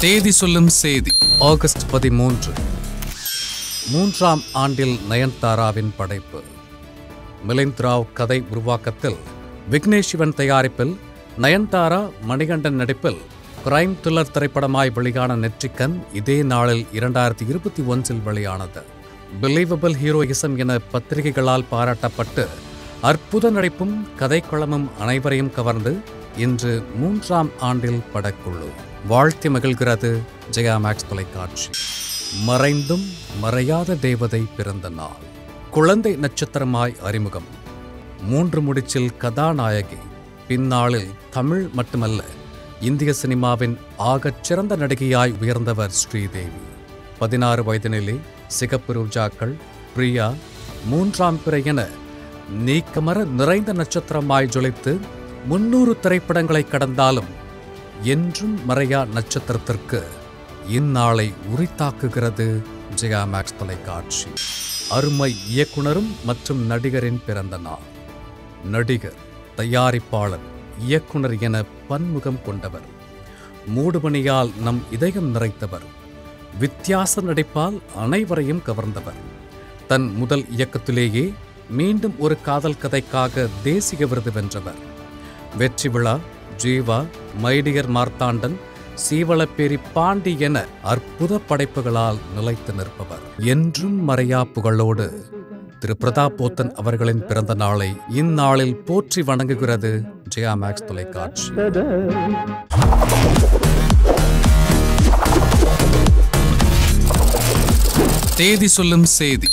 தேதி சொல்லும் செய்தி ஆகஸ்ட் பதிமூன்று மூன்றாம் ஆண்டில் நயன்தாராவின் படைப்பு மிலிந்த் ராவ் கதை உருவாக்கத்தில் விக்னேஷ் சிவன் தயாரிப்பில் நயன்தாரா மணிகண்டன் நடிப்பில் கிரைம் த்ரில்லர் திரைப்படமாய் வெளியான நெற்றிக்கன் இதே நாளில் இரண்டாயிரத்தி இருபத்தி ஒன்றில் வெளியானது பிலீவபிள் ஹீரோயிசம் என பத்திரிகைகளால் பாராட்டப்பட்டு அற்புத நடிப்பும் கதைக்களமும் அனைவரையும் கவர்ந்து இன்று மூன்றாம் ஆண்டில் படக்குழு வாழ்த்தி மகிழ்கிறது ஜெயா மேக்ஸ் தொலைக்காட்சி மறைந்தும் மறையாத தேவதை பிறந்த நாள் குழந்தை நட்சத்திரமாய் அறிமுகம் மூன்று முடிச்சில் கதாநாயகி பின்னாளில் தமிழ் மட்டுமல்ல இந்திய சினிமாவின் ஆகச் சிறந்த நடிகையாய் உயர்ந்தவர் ஸ்ரீதேவி பதினாறு வயதினிலே சிகப்பு ரோஜாக்கள் பிரியா மூன்றாம் பிறை என நீக்கமர நிறைந்த நட்சத்திரமாய் ஜொலித்து முன்னூறு திரைப்படங்களை கடந்தாலும் என்றும் மறையா நட்சத்திரத்திற்கு இந்நாளை உரித்தாக்குகிறது ஜெயா மேக்ஸ் தொலைக்காட்சி அருமை இயக்குனரும் மற்றும் நடிகரின் பிறந்த நாள் நடிகர் தயாரிப்பாளர் இயக்குனர் என பன்முகம் கொண்டவர் மூடுபனியால் நம் இதயம் நிறைத்தவர் வித்தியாச நடிப்பால் அனைவரையும் கவர்ந்தவர் தன் முதல் இயக்கத்திலேயே மீண்டும் ஒரு காதல் கதைக்காக தேசிய விருது வென்றவர் வெற்றி விழா ஜீவா மைடியர் மார்த்தாண்டன் சீவளப்பேரி பாண்டி என அற்புத படைப்புகளால் நிலைத்து நிற்பவர் என்றும் மறையா புகழோடு திரு பிரதாப் போத்தன் அவர்களின் பிறந்த நாளை இந்நாளில் போற்றி வணங்குகிறது ஜெயா மேக்ஸ் தொலைக்காட்சி தேதி சொல்லும் செய்தி